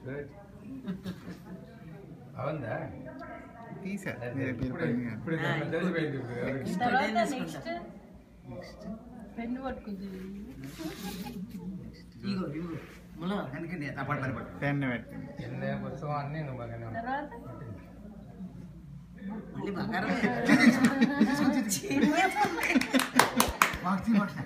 Good అవుందా తీసా అదే, మీరు మీరు ఇప్పుడు పైన. ఇప్పుడు తెలిసిపోయింది ఇప్పుడు ఎవరికి. తర్వాత తీసుకుంటా. నెక్స్ట్ పెన్ను పట్టుకుంది ఇగో ఇగో ముల అందుకని నా పాట పని పట్టు పెన్ను పెట్టింది ఎన్ని పుస్తకం అన్నీ నువ్వు బాగానే ఉంటాయి. తర్వాత మళ్ళీ బంగారం మాకు తీ మాట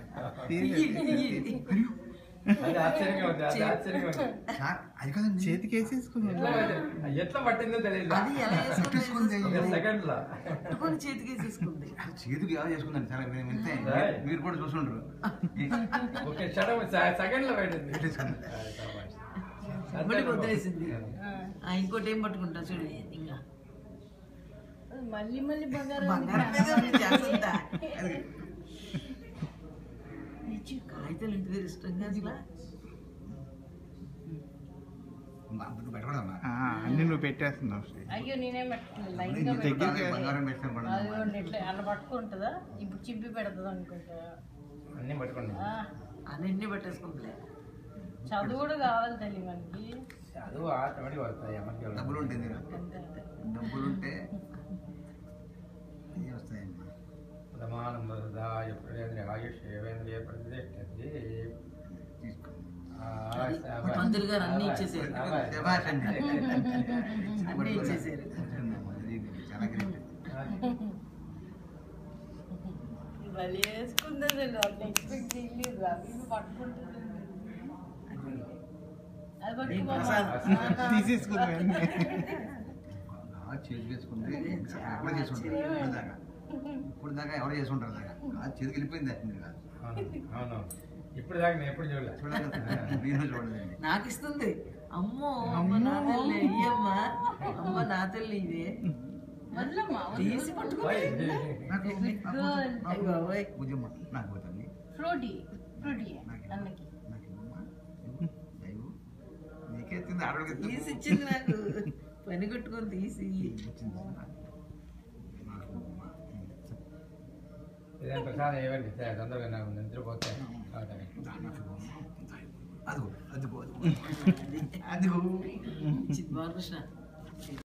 అది ఆశ్చర్యంగా ఉంది అది ఆశ్చర్యంగా ఉంది సార్ అది కదండి చేతికి వేసేసుకున్నాను ఎట్లా పట్టింది- ఎట్లా పట్టిందో తెలియదు అది ఎలా వేసుకుంది ఒక సెకండ్ లో పట్టుకొని చేతికి తీసుకుంది అది చేతికి ఎలా చేసుకుందండి సార్ మేము వింటే రాయ్. మీరు కూడా చూసుండ్రు ఒక క్షణం సెకండ్ లో పట్టింది పెట్టేసుకుంది. ఇమ్మడికి వదిలేసింది ఆ, ఆ, ఇంకోటి ఏం పట్టుకుంటా చూడు ఇంకా మళ్ళీ మళ్ళీ బంగారం బంగారం మీద ఉంది చేస్తుందా కాగితాలు ఇంటి దగ్గర ఇష్టంగా అసలు మా అప్పుడు పెట్టకూడదమ్మా ఆ, అన్ని నువ్వు పెట్టేస్తున్నావు శ్రీ. అయ్యో నేనేం పెట్టలేదు లైన్ నేను గా దగ్గరికి పెట్టుకోవాలి. బంగారం పెట్టాను కూడా అది కూడా ఇట్లా అలా పట్టుకుంటుందా ఇప్పుడు చింపి పెడుతుంది అనుకుంటా అన్నీ పట్టుకోండి ఆ, అన్ని పెట్టేసుకుంటలే చదువు కూడా కావాలి తల్లి మనకి చదువు ఆటోమేటిక్ వస్తాయి అమ్మకి డబ్బులు ఉంటుంది అంతే అంతే డబ్బులు ఉంటే ఇవి వస్తాయమ్మా ప్రమాణం వరదాయ ప్రవేంద్ర ఆయుష్ ఏవేంద్రియ ప్రతిష్టది తీసుకోండి పంతులు గారు అన్నీ ఇచ్చేసారు. శభాష్ అండి అన్నీ ఇచ్చేసారు. చాలా గ్రేట్ భలే వేసుకుంది అసలు అట్లా ఎక్స్పెక్ట్ చేయలేదు అవి పట్టుకుంటుంది అది పట్టుకో తీసేసుకుంది వెంటనే. ఆ చేతి వేసుకుంది ఎక్కడ చేసుకుంటారు ఇప్పుడు దాకా ఇప్పుడు దాకా ఎవరు చేసుకుంటారు దాకా ఆ చేతికి వెళ్ళిపోయింది అది మీరు కాదు అవును ఇప్పుడు దాకా నేను ఎప్పుడు చూడలే చూడలేదు నేను చూడలేదండి నాకు ఇస్తుంది అమ్మో అమ్మ నా తల్లి ఇయ్యమ్మా అమ్మ నా తల్లి ఇదే వదలమ్మా తీసి పట్టుకో ఓయ్, నాకు అయ్య బాబోయ్. పూజమ్మ నాకు పోతుంది ఫ్రూటీ ఫ్రూటీ అన్నకి నాకు ఇవ్వమ్మా ఇవ్వు. ఇవ్వు. నీకే ఎత్తింది ఆడవాళ్ళకి ఎత్తింది. తీసి ఇచ్చింది నాకు పని కట్టుకొని తీసి ఇచ్చింది నాకు. నాకు ఇవ్వమ్మా. ఇదేం ప్రసాదం ఇవ్వండి సరే, తొందరగా నాకు నిద్రపోతే అవుతాయి. నాకు ఇవ్వమ్మా. అదిగో అదిగో అదిగో అదిగో ఇచ్చింది బాలకృష్ణ